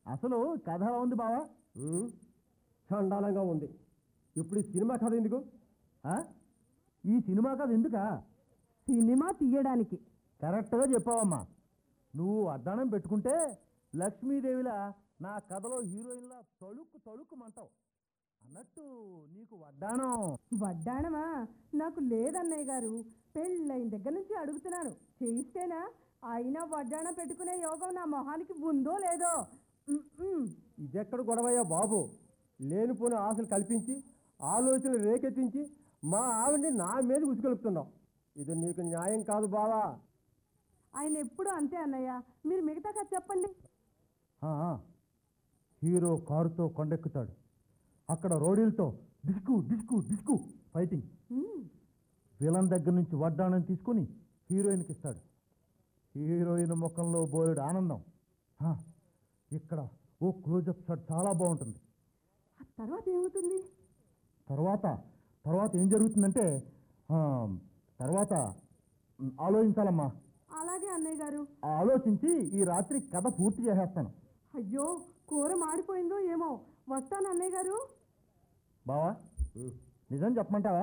అసలు కథ ఎలా ఉంది బావా ఉమ్, చండాలంగా ఉంది ఇప్పుడు ఈ సినిమా కథ ఎందుకు ఆ? ఈ సినిమా కథ ఎందుకా సినిమా తీయడానికి కరెక్ట్గా చెప్పావమ్మా నువ్వు అడ్డాణం పెట్టుకుంటే లక్ష్మీదేవిలా నా కథలో హీరోయిన్లా తళుక్కు తళుక్కుమంటావు అన్నట్టు నీకు వడ్డాణం వడ్డాణమా నాకు లేదన్నయ్య గారు పెళ్ళైన దగ్గర నుంచి అడుగుతున్నాను చేయిస్తేనా అయినా వడ్డాణం పెట్టుకునే యోగం నా మొహానికి ఉందో లేదో ఉమ్, ఉమ్. ఇదెక్కడ గొడవయ్యా బాబు లేనిపోని ఆశలు కల్పించి ఆలోచనలు రేకెత్తించి మా ఆవిడ్ని నా మీద ఉసుకొలుపుతున్నావు ఇది నీకు న్యాయం కాదు బావా ఆయన ఎప్పుడు అంతే అన్నయ్య మీరు మిగతా కథ చెప్పండి ఆ, ఆ. హీరో కారుతో కొండెక్కుతాడు అక్కడ రోడీలతో డిస్కు డిస్కు డిస్కు ఫైటింగ్ ఉమ్, విలన్ దగ్గర నుంచి వడ్డాణం తీసుకుని హీరోయిన్కి ఇస్తాడు హీరోయిన్ ముఖంలో బోలెడు ఆనందం ఆ, ఇక్కడ ఓ క్లోజప్ షాట్ చాలా బాగుంటుంది ఆ తర్వాత ఏమవుతుంది తర్వాత తర్వాత ఏం జరుగుతుందంటే ఆ, తర్వాత మ్, ఆలోచించాలమ్మా అలాగే అన్నయ్య గారు ఆ ఆలోచించి ఈ రాత్రి కథ పూర్తి చేసేస్తాను అయ్యో కూర మాడిపోయిందో ఏమో వస్తాను అన్నయ్య గారు బావా నిజం చెప్పమంటావా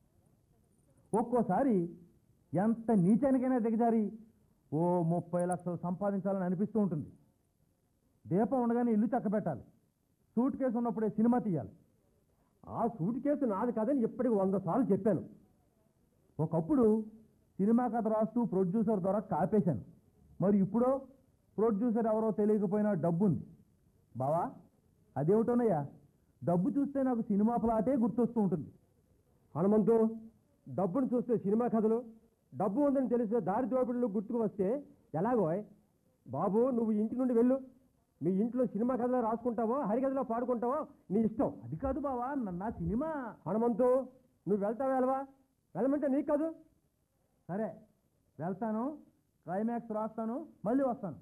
ఒక్కోసారి ఎంత నీచానికైనా దిగజారి ఓ ముప్పై లక్షలు సంపాదించాలని అనిపిస్తూ ఉంటుంది దీపం ఉండగానే ఇల్లు చక్కబెట్టాలి సూట్ కేసు ఉన్నప్పుడే సినిమా తీయాలి ఆ సూట్ కేసు నాది కాదని ఇప్పటికి వంద సార్లు చెప్పాను ఒకప్పుడు సినిమా కథ రాస్తూ ప్రొడ్యూసర్ ద్వారా కాపేశాను మరి ఇప్పుడో ప్రొడ్యూసర్ ఎవరో తెలియకపోయినా డబ్బు ఉంది బావా అదేమిటోనయ్యా డబ్బు చూస్తే నాకు సినిమా ప్లాటే గుర్తొస్తూ ఉంటుంది హనుమంతు డబ్బును చూస్తే సినిమా కథలు డబ్బు ఉందని తెలిస్తే దారి దోపిడీలు గుర్తుకు వస్తే ఎలాగో బాబు నువ్వు ఇంటి నుండి వెళ్ళు మీ ఇంట్లో సినిమా కథలో రాసుకుంటావో హరికథలో పాడుకుంటావో నీ ఇష్టం అది కాదు బావా నా- నా సినిమా హనుమంతు నువ్వు వెళ్తావా వెళ్ళవా వెళ్ళమంటే నీకు కాదు సరే వెళ్తాను క్లైమాక్స్ రాస్తాను మళ్ళీ వస్తాను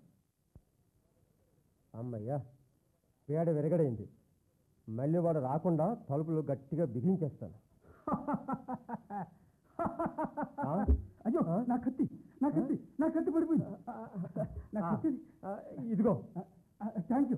అమ్మయ్యా పేడ విరగడైంది మళ్ళీ వాడు రాకుండా తలుపులు గట్టిగా బిగించేస్తాను ఆ? అయ్యో ఆ? నా కత్తి నా కత్తి నా కత్తి పడిపోయింది నా ఆ, కత్తి ఆ, ఇదిగో థ్యాంక్ యూ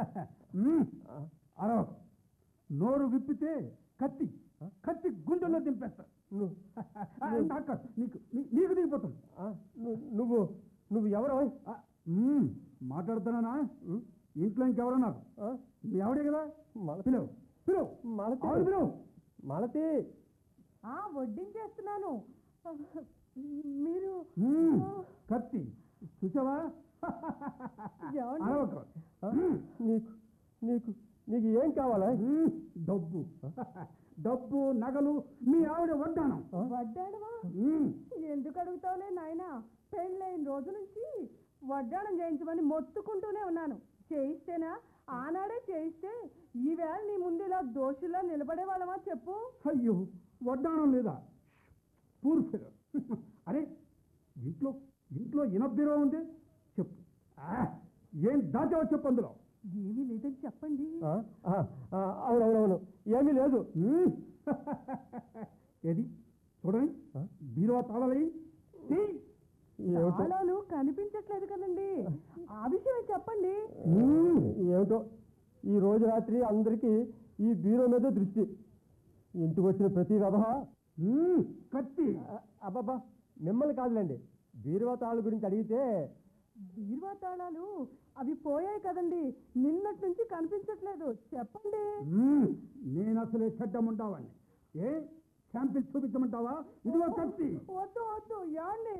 అరవ నోరు విప్పితే కత్తి కత్తి గుండెల్లో దింపేస్తా నువ్వు ఆ, నాకు కాదు, నీకు నీ- నీకు దిగిపోతుంది ఆ, ను- నువ్వు నువ్వు ఎవరు ఆ, మ్మ్, మాట్లాడుతున్నానా ఇంట్లో ఇంకెవరో నాకు మీ ఆవిడే కదా మలతి పిలువు పిలువు మలతి ఆవిడ పిలువు మలతి ఆ వడ్డించేస్తున్నాను మీరు మ్మ్, కత్తి చూసావా ఏమండి? అరవకు. ఆ, నీకు నీకు నీకు ఏం కావాలా మ్మ్, డబ్బు డబ్బు నగలు మీ ఆవిడ వడ్డానం వడ్డాణమా మ్మ్, ఎందుకు అడుగుతావులే నాయనా పెళ్ళైన రోజు నుంచి వడ్డాణం చేయించమని మొత్తుకుంటూనే ఉన్నాను చేయిస్తేనా ఆనాడే చేయిస్తే ఈవేళ నీ ముందు ఇలా దోషుల్లో నిలబడే వాళ్ళమా చెప్పు అయ్యో వడ్డానం లేదా పూర్ఫిర అరే ఇంట్లో ఇంట్లో ఇనబ్బిరో ఉంది చెప్పు ఆ, ఏం దాచావో చెప్పు అందులో ఏమీ లేదని చెప్పండి ఆ, ఆ, ఆ, అవునవునవును ఏమీ లేదు మ్మ్. ఏది చూడండి ఆ? బీరువా తాళాలి ఏమిటో తాళాలు కనిపించట్లేదు కదండి ఆ విషయం చెప్పండి ఏమిటో ఈ రోజు రాత్రి అందరికీ ఈ బీరో మీద దృష్టి ఇంటికి వచ్చిన ప్రతి కథ కత్తి అబ్బాబా మిమ్మల్ని కాదులేండి బీరువా తాళ్ళ గురించి అడిగితే బీరువా తాళాలు అవి పోయాయి కదండి నిన్నటి నుంచి కనిపించట్లేదు చెప్పండి మ్మ్. నేను అసలే చెడ్డముంటావాడిని ఏ శాంపిల్ చూపించమంటావా ఇదిగో కత్తి వద్దు వద్దు ఏమండి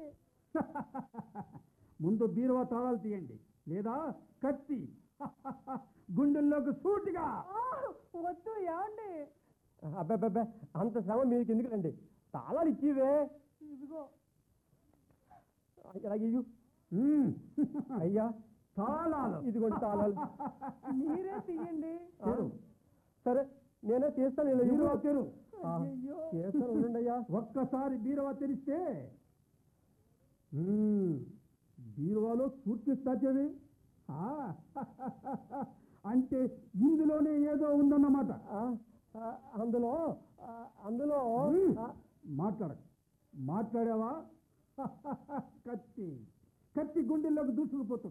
ముందు బీరువా తాళాలు తీయండి లేదా కత్తి గుండెల్లోకి సూటిగా ఆ, వద్దు ఏమండి అబ్బాబ్బా అంత శ్రమ మీకు ఎందుకులండి తాళాలు ఇచ్చివే ఇదిగో ఇలాగ ఇయ్యు. మ్మ్. అయ్యా తాళాలు ఇదిగోండి తాళాలు మీరే తీయండి ఆ, సరే నేనే తీస్తాను ఇలా ఇవ్వు. బీరువా తెరు ఆ, అయ్యో చేస్తాను ఉండండి అయ్యా ఒక్కసారి బీరువా తెరిస్తే మ్మ్. బీరువాలో సూర్తిస్తాచేవి అంటే ఇందులోనే ఏదో ఉందన్నమాట ఆ, ఆ, అందులో ఆ, అందులో మ్మ్. ఆ, మాట్లాడక మాట్లాడావా కత్తి కత్తి గుండెల్లోకి దూసుకుపోతుంది